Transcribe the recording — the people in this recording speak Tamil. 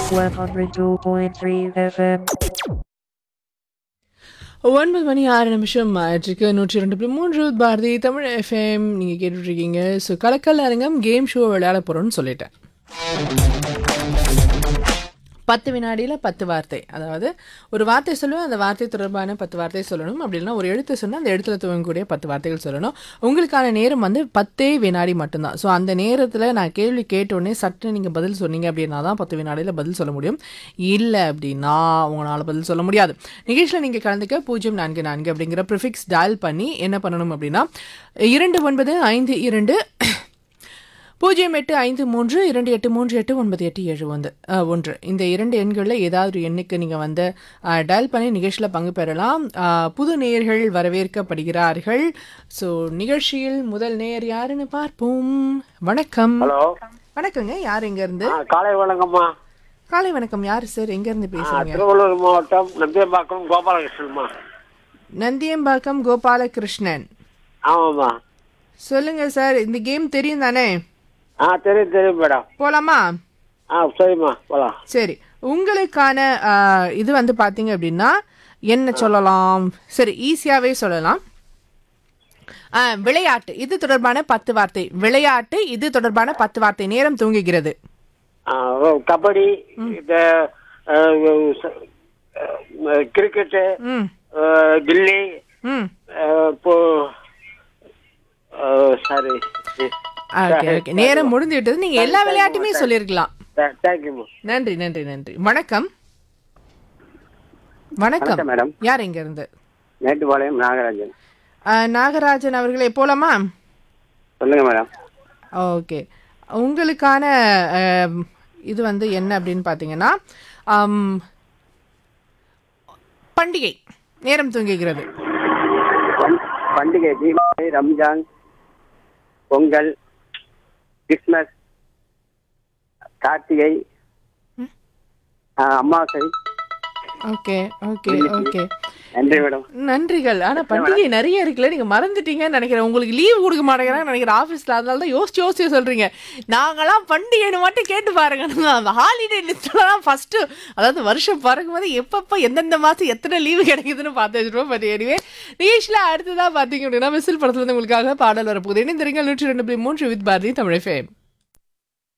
102.3 FM. ஒன்பது மணி ஆறு நிமிஷம் ஆயிற்றுக்கு நூற்றி ரெண்டு புள்ளி மூன்று பாரதி தமிழ் எஃப்எம் நீங்கள் கேட்டுட்ருக்கீங்க ஸோ கலக்கல் அரங்கம் கேம் ஷோ விளையாட போகிறோன்னு சொல்லிட்டேன் பத்து வினாடியில் பத்து வார்த்தை அதாவது ஒரு வார்த்தை சொல்லுவேன் அந்த வார்த்தை தொடர்பான பத்து வார்த்தை சொல்லணும் அப்படி இல்லைன்னா ஒரு எழுத்து சொன்னால் அந்த எழுத்துல துவங்கக்கூடிய பத்து வார்த்தைகள் சொல்லணும் உங்களுக்கான நேரம் வந்து பத்தே வினாடி மட்டும்தான் ஸோ அந்த நேரத்தில் நான் கேள்வி கேட்டோடனே சட்டு நீங்கள் பதில் சொன்னீங்க அப்படின்னா தான் பத்து வினாடியில் பதில் சொல்ல முடியும் இல்லை அப்படின்னா உங்களால் பதில் சொல்ல முடியாது நிகழ்ச்சியில் நீங்கள் கலந்துக்க பூஜ்ஜியம் நான்கு நான்கு அப்படிங்கிற ப்ரிஃபிக்ஸ் டயல் பண்ணி என்ன பண்ணணும் அப்படின்னா இரண்டு ஒன்பது ஐந்து இரண்டு பூஜ்ஜியம் எட்டு ஐந்து மூன்று இரண்டு எட்டு மூன்று எட்டு ஒன்பது எட்டு ஏழு வந்து அஹ், ஒன்று இந்த இரண்டு எண்களில் ஏதாவது ஒரு எண்ணுக்கு நீங்கள் வந்து டயல் பண்ணி நிகழ்ச்சியில் பங்கு பெறலாம் அஹ், புது நேயர்கள் வரவேற்கப்படுகிறார்கள் ஸோ நிகழ்ச்சியில் முதல் நேயர் யாருன்னு பார்ப்போம் வணக்கம் ஹலோ வணக்கங்க யார் எங்கேருந்து ஆ, காலை வணக்கம்மா காலை வணக்கம் யார் சார் எங்கேருந்து ஆ, பேசுகிறீங்க திருவள்ளூர் மாவட்டம் நந்தியம்பாக்கம் கோபாலகிருஷ்ணன்மா நந்தியம்பாக்கம் கோபாலகிருஷ்ணன் ஆமாம்மா சொல்லுங்க சார் இந்த கேம் தெரியும் தானே ஆ தெரியும் தெரியும் மேடம் போலாமா ஆ சரிம்மா போகலாம் சரி உங்களுக்கான ஆ, இது வந்து பார்த்தீங்க அப்படின்னா என்ன சொல்லலாம் சரி ஈஸியாகவே சொல்லலாம் ஆ, விளையாட்டு இது தொடர்பான பத்து வார்த்தை விளையாட்டு இது தொடர்பான பத்து வார்த்தை நேரம் தூங்குகிறது ஆ, ஓ, கபடி இந்த ஆ, ச- ஆ, கிரிக்கெட்டு ம் ஆ, கில்லி ம் ஆ, இப்போ சாரி ஓகே ஓகே நேரம் முடிந்து விட்டது நீங்கள் எல்லா விளையாட்டுமே சொல்லியிருக்கலாம் தேங்க்யூம்மா நன்றி நன்றி நன்றி வணக்கம் வணக்கம் வணக்கம் மேடம் யார் எங்க இருந்து மேட்டுப்பாளையம் நாகராஜன் ஆ, நாகராஜன் அவர்களே போலாமா சொல்லுங்க மேடம் ஓகே உங்களுக்கான அம், இது வந்து என்ன அப்படின்னு பார்த்தீங்கன்னா அம், பண்டிகை நேரம் தூங்குகிறது பண்- பண்டிகை தீபாவளி ரம்ஜான் பொங்கல் கிறிஸ்மஸ் கார்த்திகை ஆ, அமாவாசை ஓகே ஓகே ஓகே நன்றி மேடம் நன்றிகள் ஆனா பண்டிகை நிறைய இருக்குல்ல நீங்க மறந்துட்டீங்கன்னு நினைக்கிறேன் உங்களுக்கு லீவ் கொடுக்க மாட்டேங்கிறாங்கன்னு நினைக்கிறேன் ஆஃபீஸ்ல அதனால தான் யோசிச்சு யோசிச்சு சொல்றீங்க நாங்களாம் பண்டிகைன்னு மட்டும் கேட்டு பாருங்க அந்த ஹாலிடே லிஸ்ட்லாம் ஃபர்ஸ்ட் அதாவது வருஷம் பிறக்கும் போது எப்பப்போ எந்தெந்த மாசம் எத்தனை லீவு கிடைக்குதுன்னு பார்த்து வச்சிருப்போம் பட் எனிவே நிகழ்ச்சியில் அடுத்ததா பார்த்தீங்க அப்படின்னா விசில் படத்துல இருந்து உங்களுக்காக பாடல் வரப்போகுது இணைந்திருங்கள் நூற்றி ரெண்டு புள்ளி மூன்று வித் பாரதி தமிழ் ஃபேம்